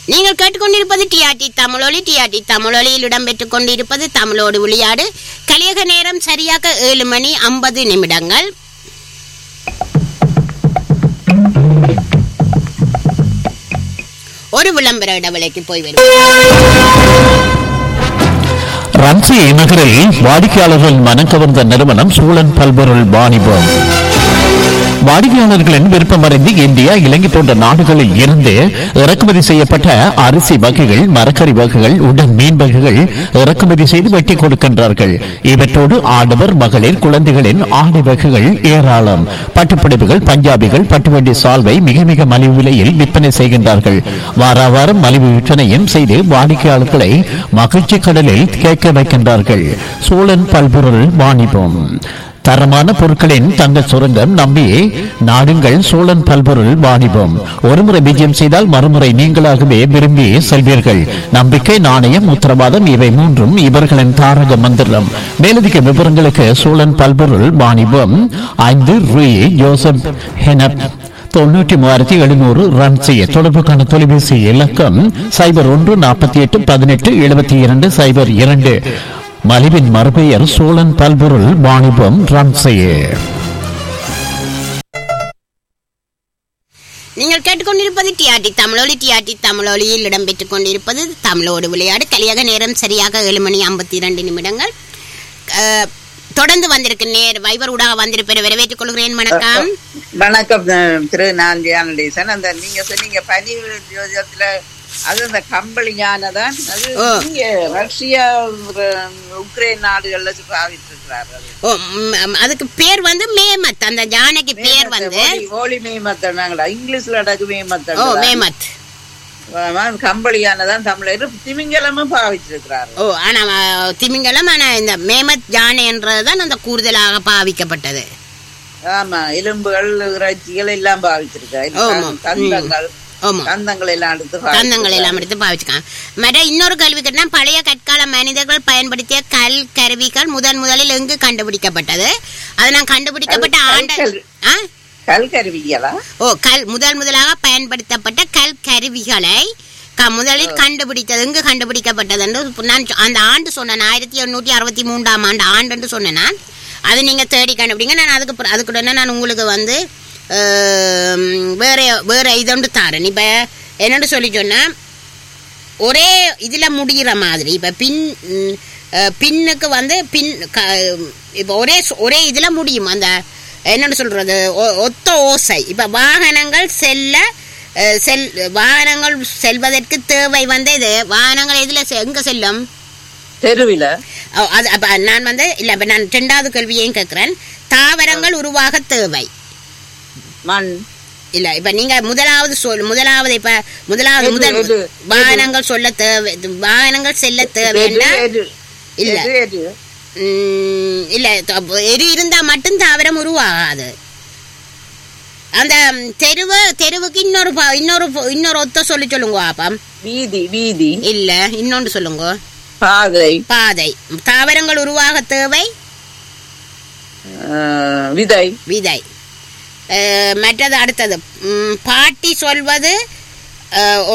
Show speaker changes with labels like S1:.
S1: நீங்கள் கேட்டுக்கொண்டிருப்பது டிஆர்டி தமிழொலி டிஆர்டி தமிழொலியில் இடம்பெற்றுக் கொண்டிருப்பது தமிழோடு விளையாடு கலியக நேரம் சரியாக ஏழு மணி ஐம்பது நிமிடங்கள் ஒரு விளம்பர இடைவெளிக்கு போய் வரும்
S2: ரன்சி நகரில் வாடிக்கையாளர்கள் மனம் கவர்ந்த நிறுவனம் சூழன் பல்பொருள் வாணிபம் வாடிக்கையாளர்களின் விருப்பமறிந்து இந்தியா இலங்கை போன்ற நாடுகளில் இருந்து இறக்குமதி செய்யப்பட்ட அரிசி வகைகள் மரக்கறி வகைகள் உடன் மீன் வகைகள் இறக்குமதி செய்து வெட்டி கொடுக்கின்றார்கள் இவற்றோடு ஆடவர் மகளிர் குழந்தைகளின் ஆடை வகைகள் ஏராளம் பட்டுப்பிடிப்புகள் பஞ்சாபிகள் பட்டுவண்டி சால்வை மிக மிக மலிவு விலையில் விற்பனை செய்கின்றார்கள் வார வாரம் மலிவு விற்பனையும் செய்து வாடிக்கையாளர்களை மகிழ்ச்சி கடலில் கேட்க வைக்கின்றார்கள் சூழன் பல்பொருள் வாணிபம் தரமான பொருட்களின் தங்க சுரங்கம் நம்பி நாடுங்கள் சோழன் பல்பொருள் வாணிபம் ஒருமுறை விஜயம் செய்தால் மறுமுறை நீங்களாகவே விரும்பி செல்வீர்கள் நம்பிக்கை நாணயம் உத்தரவாதம் இவை மூன்றும் இவர்களின் தாரக மந்திரம் மேலதிக விவரங்களுக்கு சோழன் பல்பொருள் வாணிபம் ஐந்து ரூ ஜோசப் ஹெனப் தொண்ணூற்றி மூவாயிரத்தி எழுநூறு ரன் செய்ய தொடர்புக்கான தொலைபேசி இலக்கம் சைபர் ஒன்று நாற்பத்தி எட்டு பதினெட்டு எழுபத்தி இரண்டு சைபர் இரண்டு மலிவின் மறுபெயர் சோழன் பல்பொருள் வாணிபம் ரன் செய்ய
S1: நீங்கள் கேட்டுக்கொண்டிருப்பது டிஆர்டி தமிழொலி டிஆர்டி தமிழொலியில் இடம்பெற்றுக் கொண்டிருப்பது தமிழோடு விளையாடு கலியாக நேரம் சரியாக ஏழு மணி ஐம்பத்தி இரண்டு நிமிடங்கள் அஹ், தொடர்ந்து வந்திருக்கு நேர் வைபர் ஊடாக வந்திருப்பேன் வரவேற்றுக் கொள்கிறேன் வணக்கம்
S3: வணக்கம் அஹ், திரு நான் ஜியானடேசன் அந்த நீங்க சொன்னீங்க பனி ஜோதிடத்துல அது அந்த கம்பளி ஞானதான் அது
S1: ஓ.
S3: இங்க ரஷ்யா உக்ர- உக்ரைன் நாடுகள்ல பாவிட்டு இருக்கிறார் அது.
S1: ஓ, ம், ம், அதுக்கு பேர் வந்து மேமத் அந்த யானைக்கு பேர் வந்து
S3: ஓலி- ஓலி மேமத்தனாங்களா இங்கிலீஷ்ல அடக்கு
S1: ஓ
S3: மேமத்தன்
S1: மேமத்
S3: கம்பளி யானைதான் தமிழர் திமிங்கலமும் பாவிச்சிருக்கிறார்
S1: ஓ ஆனா அஹ், திமிங்கலம் ஆனா இந்த மேமத் யானை என்றதுதான் அந்த கூடுதலாக பாவிக்கப்பட்டது
S3: ஆமா எலும்புகள் இறைச்சிகள் எல்லாம் பாவிச்சிருக்காரு
S1: ஆமா.
S3: தந்தங்கள்
S1: ஆமா
S3: தந்தங்கள் எல்லாம் எடுத்து
S1: தந்தங்கள் எல்லாம் எடுத்து பாவிச்சுக்காங்க மற்ற இன்னொரு கேள்வி கேட்டா பழைய கற்கால மனிதர்கள் பயன்படுத்திய கல் கருவிகள் முதன் முதலில் எங்கு கண்டுபிடிக்கப்பட்டது அது நான் கண்டுபிடிக்கப்பட்ட
S3: கல்
S1: ஆண்டு
S3: கல்.
S1: ஆ?
S3: கல் கருவிகளா
S1: ஓ கல் முதல் முதலாக பயன்படுத்தப்பட்ட கல் கருவிகளை க- முதலில் கண்டுபிடித்தது எங்கு கண்டுபிடிக்கப்பட்டது என்று நான் சொ- அந்த ஆண்டு சொன்னேன் ஆயிரத்தி எண்ணூற்றி அறுபத்தி மூன்றாம் ஆண்டு ஆண்டு சொன்னேன் நான் அது நீங்க தேடி கண்டுபிடிங்க நான் அதுக்கு பிற- அதுக்கு உடனே நான் உங்களுக்கு வந்து ஆம், வேற வேற இதொன்று தாரேன் இப்ப என்னன்னு சொல்லி சொன்னா ஒரே இதுல முடிகிற மாதிரி இப்ப பின் ம், அஹ், பின்னுக்கு வந்து பின் க- இப்ப ஒரே சொ- ஒரே இதுல முடியும் அந்த என்னன்னு சொல்றது ஒ- ஒத்த ஓசை இப்ப வாகனங்கள் செல்ல அஹ், செல் வாகனங்கள் செல்வதற்கு தேவை வந்து இது வாகனங்கள் எதுல செ- எங்க செல்லும்
S3: தெருவில
S1: ஓ, அது அப்ப நான் வந்து இல்ல இப்ப நான் ரெண்டாவது கேள்வியையும் கேட்கிறேன் தாவரங்கள் உருவாக தேவை
S3: மண்
S1: இல்ல இப்ப நீங்க முதலாவது சொல் முதலாவது இப்ப முதலாவது
S3: எது,
S1: முதல்
S3: எது,
S1: வாகனங்கள் சொல்ல தேவை வாகனங்கள் செல்ல தேவைன்னா
S3: எது, எது?
S1: இல்ல.
S3: எது, எது?
S1: ம், இல்ல த- எரி இருந்தா மட்டும் தாவரம் உருவாகாது அந்த ம், தெருவு தெருவுக்கு இன்னொரு ப- இன்னொரு ப- இன்னொரு ஒத்த சொல்லி சொல்லுங்க பாப்பம்
S3: வீதி வீதி
S1: இல்ல இன்னொன்று சொல்லுங்க
S3: பாதை
S1: பாதை தாவரங்கள் உருவாக தேவை
S3: அஹ், விதை
S1: விதை அஹ், மற்றது அடுத்தது ம், பாட்டி சொல்வது அஹ்,